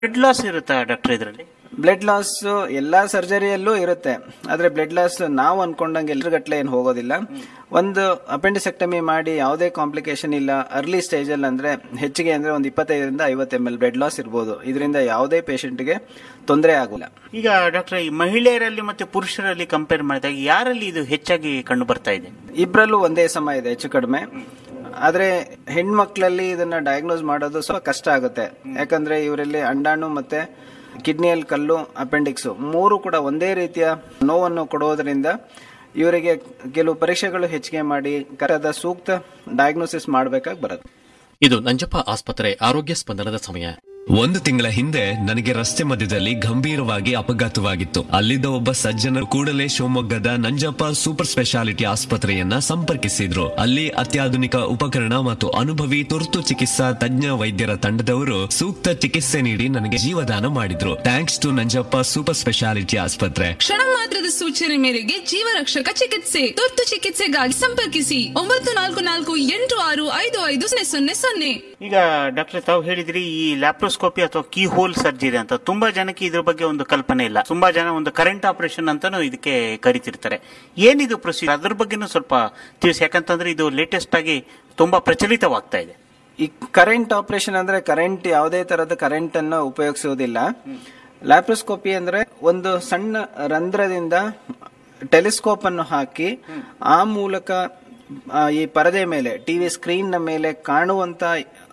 Blood loss ಇರುತ್ತಾ doctor ಇದರಲ್ಲಿ blood loss ಎಲ್ಲಾ ಸರ್ಜರಿಯಲ್ಲೂ ಇರುತ್ತೆ ಆದ್ರೆ ಬ್ಲಡ್ ಲಾಸ್ ನಾವು ಅನ್ಕೊಂಡಂಗೆ ಎಲ್ರಿಗಟ್ಲೆ ಏನು ಹೋಗೋದಿಲ್ಲ ಒಂದು ಅಪೆಂಡಿಸೆಕ್ಟಮಿ ಮಾಡಿ ಯಾವುದೇ ಕಾಂಪ್ಲಿಕೇಶನ್ ಇಲ್ಲ ಅರ್ಲಿ ಸ್ಟೇಜ್ ಅಲ್ಲಿ ಅಂದ್ರೆ ಹೆಚ್ಚಿಗೆ ಅಂದ್ರೆ ಒಂದು ಇಪ್ಪತ್ತೈದರಿಂದ ಐವತ್ತು ಎಂ ಎಲ್ ಬ್ಲಡ್ ಲಾಸ್ ಇರ್ಬೋದು ಇದರಿಂದ ಯಾವುದೇ ಪೇಷಂಟ್ಗೆ ತೊಂದರೆ ಆಗೋಲ್ಲ ಈಗ ಡಾಕ್ಟರ್ ಈ ಮಹಿಳೆಯರಲ್ಲಿ ಮತ್ತೆ ಪುರುಷರಲ್ಲಿ ಕಂಪೇರ್ ಮಾಡಿದಾಗ ಯಾರಲ್ಲಿ ಇದು ಹೆಚ್ಚಾಗಿ ಕಂಡು ಬರ್ತಾ ಇದೆ ಇಬ್ಬರಲ್ಲೂ ಒಂದೇ ಸಮ ಇದೆ ಹೆಚ್ಚು ಕಡಿಮೆ ಆದ್ರೆ ಹೆಣ್ಮಕ್ಳಲ್ಲಿ ಇದನ್ನ ಡಯಾಗ್ನೋಸ್ ಮಾಡೋದು ಸ್ವಲ್ಪ ಕಷ್ಟ ಆಗುತ್ತೆ ಯಾಕಂದ್ರೆ ಇವರಲ್ಲಿ ಅಂಡಾಣು ಮತ್ತೆ ಕಿಡ್ನಿಯಲ್ಲಿ ಕಲ್ಲು ಅಪೆಂಡಿಕ್ಸ್ ಮೂರು ಕೂಡ ಒಂದೇ ರೀತಿಯ ನೋವನ್ನು ಕೊಡೋದ್ರಿಂದ ಇವರಿಗೆ ಕೆಲವು ಪರೀಕ್ಷೆಗಳು ಹೆಚ್ಚಿಗೆ ಮಾಡಿ ಕರೆದ ಸೂಕ್ತ ಡಯಾಗ್ನೋಸಿಸ್ ಮಾಡಬೇಕಾಗಿ ಬರುತ್ತೆ ಇದು ನಂಜಪ್ಪ ಆಸ್ಪತ್ರೆ ಆರೋಗ್ಯ ಸ್ಪಂದನದ ಸಮಯ ಒಂದು ತಿಂಗಳ ಹಿಂದೆ ನನಗೆ ರಸ್ತೆ ಮಧ್ಯದಲ್ಲಿ ಗಂಭೀರವಾಗಿ ಅಪಘಾತವಾಗಿತ್ತು ಅಲ್ಲಿದ್ದ ಒಬ್ಬ ಸಜ್ಜನರು ಕೂಡಲೇ ಶಿವಮೊಗ್ಗದ ನಂಜಪ್ಪ ಸೂಪರ್ ಸ್ಪೆಷಾಲಿಟಿ ಆಸ್ಪತ್ರೆಯನ್ನ ಸಂಪರ್ಕಿಸಿದ್ರು ಅಲ್ಲಿ ಅತ್ಯಾಧುನಿಕ ಉಪಕರಣ ಮತ್ತು ಅನುಭವಿ ತುರ್ತು ಚಿಕಿತ್ಸಾ ತಜ್ಞ ವೈದ್ಯರ ತಂಡದವರು ಸೂಕ್ತ ಚಿಕಿತ್ಸೆ ನೀಡಿ ನನಗೆ ಜೀವದಾನ ಮಾಡಿದ್ರು thanks to Nanjappa super speciality ಆಸ್ಪತ್ರೆ ಕ್ಷಣ ಮಾತ್ರದ ಸೂಚನೆ ಮೇರೆಗೆ ಜೀವ ರಕ್ಷಕ ಚಿಕಿತ್ಸೆ ತುರ್ತು ಚಿಕಿತ್ಸೆಗಾಗಿ ಸಂಪರ್ಕಿಸಿ ಒಂಬತ್ತು ನಾಲ್ಕು ನಾಲ್ಕು ಎಂಟು ಆರು ಐದು ಐದು ಸೊನ್ನೆ ಸೊನ್ನೆ ಸೊನ್ನೆ ಈಗ ಡಾಕ್ಟರ್ ತಾವು ಹೇಳಿದ್ರಿ ಈ ಲ್ಯಾಪ್ರೋಸ್ಕೋಪಿ ಅಥವಾ ಕೀ ಹೋಲ್ ಸರ್ಜರಿ ಅಂತ ತುಂಬಾ ಜನಕ್ಕೆ ಇದ್ರ ಬಗ್ಗೆ ಒಂದು ಕಲ್ಪನೆ ಇಲ್ಲ ತುಂಬಾ ಜನ ಒಂದು ಕರೆಂಟ್ ಆಪರೇಷನ್ ಅಂತಾನು ಇದಕ್ಕೆ ಕರಿತಿರ್ತಾರೆ ಏನಿದು ಪ್ರೊಸೀಜರ್ ಅದ್ರ ಬಗ್ಗೆನೂ ಸ್ವಲ್ಪ ತಿಳಿಸಿ ಯಾಕಂತಂದ್ರೆ ಇದು ಲೇಟೆಸ್ಟ್ ಆಗಿ ತುಂಬಾ ಪ್ರಚಲಿತವಾಗ್ತಾ ಇದೆ ಈ ಕರೆಂಟ್ ಆಪರೇಷನ್ ಅಂದ್ರೆ ಕರೆಂಟ್ ಯಾವುದೇ ತರದ ಕರೆಂಟ್ ಅನ್ನು ಉಪಯೋಗಿಸುವುದಿಲ್ಲ ಲ್ಯಾಪ್ರೋಸ್ಕೋಪಿ ಅಂದ್ರೆ ಒಂದು ಸಣ್ಣ ರಂಧ್ರದಿಂದ ಟೆಲಿಸ್ಕೋಪ್ ಅನ್ನು ಹಾಕಿ ಆ ಮೂಲಕ ಆ, ಈ ಪರದೆ ಮೇಲೆ ಟಿವಿ ಸ್ಕ್ರೀನ್ ನ ಮೇಲೆ ಕಾಣುವಂತ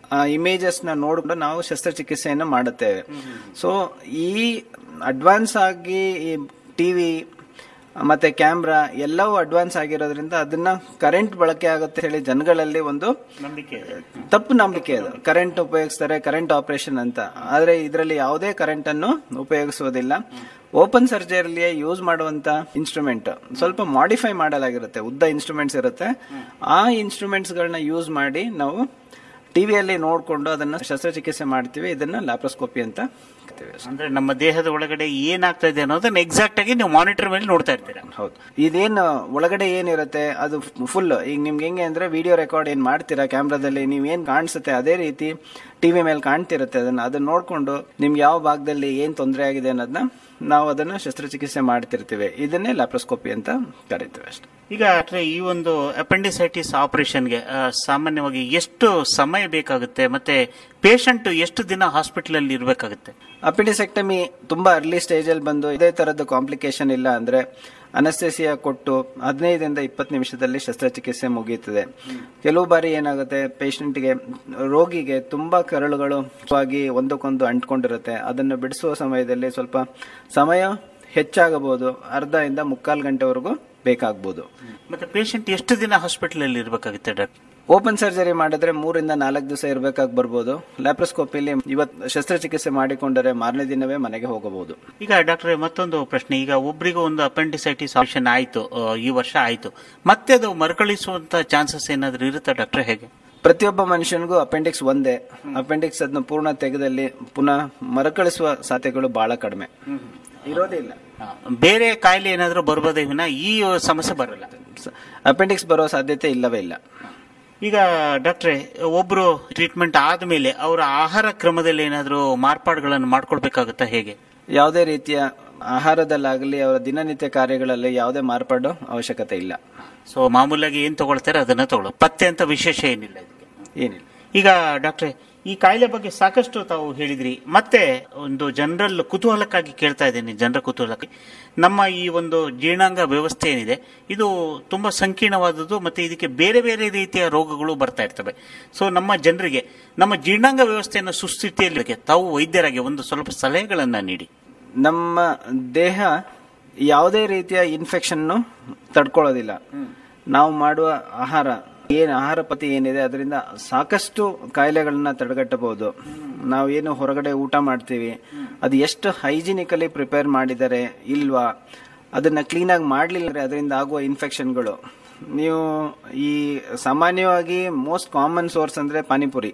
ಇಮೇಜಸ್ ನ ನೋಡಿಕೊಂಡು ನಾವು ಶಸ್ತ್ರಚಿಕಿತ್ಸೆಯನ್ನು ಮಾಡುತ್ತೇವೆ ಸೊ ಈ ಅಡ್ವಾನ್ಸ್ ಆಗಿ ಈ ಟಿವಿ ಮತ್ತೆ ಕ್ಯಾಮ್ರಾ ಎಲ್ಲವೂ ಅಡ್ವಾನ್ಸ್ ಆಗಿರೋದ್ರಿಂದ ಅದನ್ನ ಕರೆಂಟ್ ಬಳಕೆ ಆಗುತ್ತೆ ಹೇಳಿ ಜನಗಳಲ್ಲಿ ಒಂದು ನಂಬಿಕೆ ತಪ್ಪು ನಂಬಿಕೆ ಅದು ಕರೆಂಟ್ ಉಪಯೋಗಿಸ್ತಾರೆ ಕರೆಂಟ್ ಆಪರೇಷನ್ ಅಂತ ಆದ್ರೆ ಇದರಲ್ಲಿ ಯಾವುದೇ ಕರೆಂಟ್ ಅನ್ನು ಉಪಯೋಗಿಸುವುದಿಲ್ಲ ಓಪನ್ ಸರ್ಜರಿಲಿ ಯೂಸ್ ಮಾಡುವಂತ ಇನ್ಸ್ಟ್ರೂಮೆಂಟ್ ಸ್ವಲ್ಪ ಮಾಡಿಫೈ ಮಾಡಲಾಗಿರುತ್ತೆ ಉದ್ದ ಇನ್ಸ್ಟ್ರೂಮೆಂಟ್ಸ್ ಇರುತ್ತೆ ಆ ಇನ್ಸ್ಟ್ರೂಮೆಂಟ್ಸ್ ಗಳನ್ನ ಯೂಸ್ ಮಾಡಿ ನಾವು ಟಿವಿಯಲ್ಲಿ ನೋಡಿಕೊಂಡು ಅದನ್ನ ಶಸ್ತ್ರಚಿಕಿತ್ಸೆ ಮಾಡ್ತೀವಿ ಇದನ್ನ ಲ್ಯಾಪ್ರೋಸ್ಕೋಪಿ ಅಂತ ಕರಿತೀವಿ ಅಷ್ಟೇ. ಅಂದ್ರೆ ನಮ್ಮ ದೇಹದ ಒಳಗಡೆ ಏನಾಗ್ತಾ ಇದೆ ಅನ್ನೋದನ್ನ ಎಕ್ಸಾಕ್ಟ್ ಆಗಿ ನೀವು ಮಾನಿಟರ್ ಮೇಲೆ ನೋಡ್ತಾ ಇರ್ತೀರಾ ಹೌದು ಇದೇನು ಒಳಗಡೆ ಏನಿರುತ್ತೆ ಅದು ಫುಲ್ ಈಗ ನಿಮ್ಗೆ ಹೆಂಗೆ ಅಂದ್ರೆ ವಿಡಿಯೋ ರೆಕಾರ್ಡ್ ಏನ್ ಮಾಡ್ತೀರಾ ಕ್ಯಾಮ್ರಾದಲ್ಲಿ ನೀವ್ ಏನ್ ಕಾಣಿಸುತ್ತೆ ಅದೇ ರೀತಿ ಟಿವಿ ಮೇಲೆ ಕಾಣ್ತಿರುತ್ತೆ ಅದನ್ನ ಅದನ್ನ ನೋಡ್ಕೊಂಡು ನಿಮ್ಗೆ ಯಾವ ಭಾಗದಲ್ಲಿ ಏನ್ ತೊಂದರೆ ಆಗಿದೆ ಅನ್ನೋದನ್ನ ನಾವು ಅದನ್ನ ಶಸ್ತ್ರಚಿಕಿತ್ಸೆ ಮಾಡ್ತಿರ್ತೀವಿ ಇದನ್ನೇ ಲ್ಯಾಪ್ರೋಸ್ಕೋಪಿ ಅಂತ ಕರಿತೀವಿ ಅಷ್ಟೇ ಈಗ ಡಾಕ್ಟ್ರೆ, ಈ ಒಂದು ಅಪೆಂಡಿಸೈಟಿಸ್ ಆಪರೇಷನ್ಗೆ ಆ, ಸಾಮಾನ್ಯವಾಗಿ ಎಷ್ಟು ಸಮಯ ಬೇಕಾಗುತ್ತೆ ಮತ್ತೆ ಪೇಷಂಟ್ ಎಷ್ಟು ದಿನ ಹಾಸ್ಪಿಟಲ್ ಅಲ್ಲಿ ಇರಬೇಕಾಗುತ್ತೆ ಅಪಿಡಿಸೆಕ್ಟಮಿ ತುಂಬಾ ಅರ್ಲಿ ಸ್ಟೇಜ್ ಅಲ್ಲಿ ಬಂದು ಇದೇ ತರದ್ದು ಕಾಂಪ್ಲಿಕೇಶನ್ ಇಲ್ಲ ಅಂದ್ರೆ ಅನಸ್ಥೆಸಿಯಾ ಕೊಟ್ಟು ಹದಿನೈದರಿಂದ ಇಪ್ಪತ್ತು ನಿಮಿಷದಲ್ಲಿ ಶಸ್ತ್ರಚಿಕಿತ್ಸೆ ಮುಗಿಯುತ್ತದೆ ಕೆಲವು ಬಾರಿ ಏನಾಗುತ್ತೆ ಪೇಷಂಟ್ಗೆ ರೋಗಿಗೆ ತುಂಬಾ ಕರಳುಗಳು ಆಗಿ ಒಂದಕ್ಕೊಂದು ಅಂಟ್ಕೊಂಡಿರುತ್ತೆ ಅದನ್ನು ಬಿಡಿಸುವ ಸಮಯದಲ್ಲಿ ಸ್ವಲ್ಪ ಸಮಯ ಹೆಚ್ಚಾಗಬಹುದು ಅರ್ಧ ಇಂದ ಮುಕ್ಕಾಲು ಗಂಟೆವರೆಗೂ ಬೇಕಾಗಬಹುದು ಮತ್ತೆ ಪೇಷಂಟ್ ಎಷ್ಟು ದಿನ ಹಾಸ್ಪಿಟಲ್ ಅಲ್ಲಿ ಇರಬೇಕಾಗುತ್ತೆ ಡಾಕ್ಟರ್ ಓಪನ್ ಸರ್ಜರಿ ಮಾಡಿದ್ರೆ ಮೂರಿಂದ ನಾಲ್ಕು ದಿವಸ ಇರಬೇಕಾಗಿ ಬರ್ಬೋದು ಲ್ಯಾಪ್ರೋಸ್ಕೋಪಿಲಿ ಇವತ್ತು ಶಸ್ತ್ರಚಿಕಿತ್ಸೆ ಮಾಡಿಕೊಂಡರೆ ಮಾರನೇ ದಿನವೇ ಮನೆಗೆ ಹೋಗಬಹುದು ಈಗ ಡಾಕ್ಟ್ರೆ ಮತ್ತೊಂದು ಪ್ರಶ್ನೆ ಈಗ ಒಬ್ರಿಗೂ ಒಂದು ಅಪೆಂಡಿಸೈಟಿಸ್ ಆಪರೇಷನ್ ಆಯ್ತು ಆ, ಈ ವರ್ಷ ಆಯ್ತು ಮತ್ತೆ ಅದು ಮರುಕಳಿಸುವಂತ ಚಾನ್ಸಸ್ ಏನಾದ್ರೂ ಇರುತ್ತಾ ಡಾಕ್ಟ್ರೆ ಹೇಗೆ ಪ್ರತಿಯೊಬ್ಬ ಮನುಷ್ಯನಿಗೂ ಅಪೆಂಡಿಕ್ಸ್ ಒಂದೇ ಅಪೆಂಡಿಕ್ಸ್ ಅದನ್ನ ಪೂರ್ಣ ತೆಗೆದಲ್ಲಿ ಪುನಃ ಮರುಕಳಿಸುವ ಸಾಧ್ಯತೆಗಳು ಬಹಳ ಕಡಿಮೆ ಇರೋದೇ ಇಲ್ಲ ಬೇರೆ ಕಾಯಿಲೆ ಏನಾದ್ರೂ ಬರ್ಬೋದೇ ವಿನ ಈ ಸಮಸ್ಯೆ ಬರಲ್ಲ ಅಪೆಂಡಿಕ್ಸ್ ಬರೋ ಸಾಧ್ಯತೆ ಇಲ್ಲವೇ ಇಲ್ಲ ಈಗ ಡಾಕ್ಟ್ರೆ ಒಬ್ರು ಟ್ರೀಟ್ಮೆಂಟ್ ಆದ್ಮೇಲೆ ಅವರ ಆಹಾರ ಕ್ರಮದಲ್ಲಿ ಏನಾದ್ರೂ ಮಾರ್ಪಾಡುಗಳನ್ನು ಮಾಡ್ಕೊಳ್ಬೇಕಾಗುತ್ತಾ ಹೇಗೆ ಯಾವುದೇ ರೀತಿಯ ಆಹಾರದಲ್ಲಾಗಲಿ ಅವರ ದಿನನಿತ್ಯ ಕಾರ್ಯಗಳಲ್ಲಿ ಯಾವುದೇ ಮಾರ್ಪಾಡು ಅವಶ್ಯಕತೆ ಇಲ್ಲ ಸೊ ಮಾಮೂಲಾಗಿ ಏನ್ ತಗೊಳ್ತಾರೆ ಅದನ್ನ ತಗೊಳ್ಳೋ ಪತ್ತೆ ಅಂತ ವಿಶೇಷ ಏನಿಲ್ಲ ಇದಕ್ಕೆ ಏನಿಲ್ಲ ಈಗ ಡಾಕ್ಟ್ರೆ ಈ ಕಾಯಿಲೆ ಬಗ್ಗೆ ಸಾಕಷ್ಟು ತಾವು ಹೇಳಿದ್ರಿ ಮತ್ತೆ ಒಂದು ಜನರಲ್ ಕುತೂಹಲಕ್ಕಾಗಿ ಕೇಳ್ತಾ ಇದ್ದೀನಿ ಜನರ ಕುತೂಹಲಕ್ಕೆ ನಮ್ಮ ಈ ಒಂದು ಜೀರ್ಣಾಂಗ ವ್ಯವಸ್ಥೆ ಏನಿದೆ ಇದು ತುಂಬಾ ಸಂಕೀರ್ಣವಾದದ್ದು ಮತ್ತೆ ಇದಕ್ಕೆ ಬೇರೆ ಬೇರೆ ರೀತಿಯ ರೋಗಗಳು ಬರ್ತಾ ಇರ್ತವೆ ಸೊ ನಮ್ಮ ಜನರಿಗೆ ನಮ್ಮ ಜೀರ್ಣಾಂಗ ವ್ಯವಸ್ಥೆಯನ್ನು ಸುಸ್ಥಿತಿಯಲ್ಲಿ ತಾವು ವೈದ್ಯರಾಗಿ ಒಂದು ಸ್ವಲ್ಪ ಸಲಹೆಗಳನ್ನ ನೀಡಿ ನಮ್ಮ ದೇಹ ಯಾವುದೇ ರೀತಿಯ ಇನ್ಫೆಕ್ಷನ್ ತಡ್ಕೊಳ್ಳೋದಿಲ್ಲ ನಾವು ಮಾಡುವ ಆಹಾರ ಏನ್ ಆಹಾರ ಪತಿ ಏನಿದೆ ಅದರಿಂದ ಸಾಕಷ್ಟು ಕಾಯಿಲೆಗಳನ್ನ ತಡೆಗಟ್ಟಬಹುದು ನಾವು ಏನು ಹೊರಗಡೆ ಊಟ ಮಾಡ್ತೀವಿ ಅದು ಎಷ್ಟು ಹೈಜಿನಿಕಲಿ ಪ್ರಿಪೇರ್ ಮಾಡಿದ್ದಾರೆ ಇಲ್ವಾ ಅದನ್ನ ಕ್ಲೀನಾಗಿ ಮಾಡಲಿಲ್ಲ ಅದರಿಂದ ಆಗುವ ಇನ್ಫೆಕ್ಷನ್ಗಳು ನೀವು ಈ ಸಾಮಾನ್ಯವಾಗಿ ಮೋಸ್ಟ್ ಕಾಮನ್ ಸೋರ್ಸ್ ಅಂದ್ರೆ ಪಾನಿಪುರಿ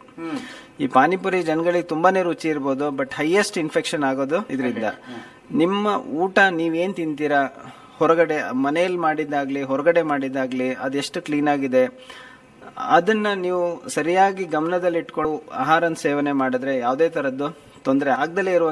ಈ ಪಾನಿಪುರಿ ಜನಗಳಿಗೆ ತುಂಬಾನೇ ರುಚಿ ಇರ್ಬೋದು ಬಟ್ ಹೈಯೆಸ್ಟ್ ಇನ್ಫೆಕ್ಷನ್ ಆಗೋದು ಇದರಿಂದ ನಿಮ್ಮ ಊಟ ನೀವೇನ್ ತಿಂತೀರಾ ಹೊರಗಡೆ ಮನೆಯಲ್ಲಿ ಮಾಡಿದ್ದಾಗ್ಲಿ ಹೊರಗಡೆ ಮಾಡಿದ್ದಾಗ್ಲಿ ಅದೆಷ್ಟು ಕ್ಲೀನ್ ಆಗಿದೆ ಅದನ್ನ ನೀವು ಸರಿಯಾಗಿ ಗಮನದಲ್ಲಿಟ್ಕೊಂಡು ಆಹಾರ ಸೇವನೆ ಮಾಡಿದ್ರೆ ಯಾವುದೇ ತರದ್ದು ತೊಂದರೆ ಆಗದಲೇ ಇರುವ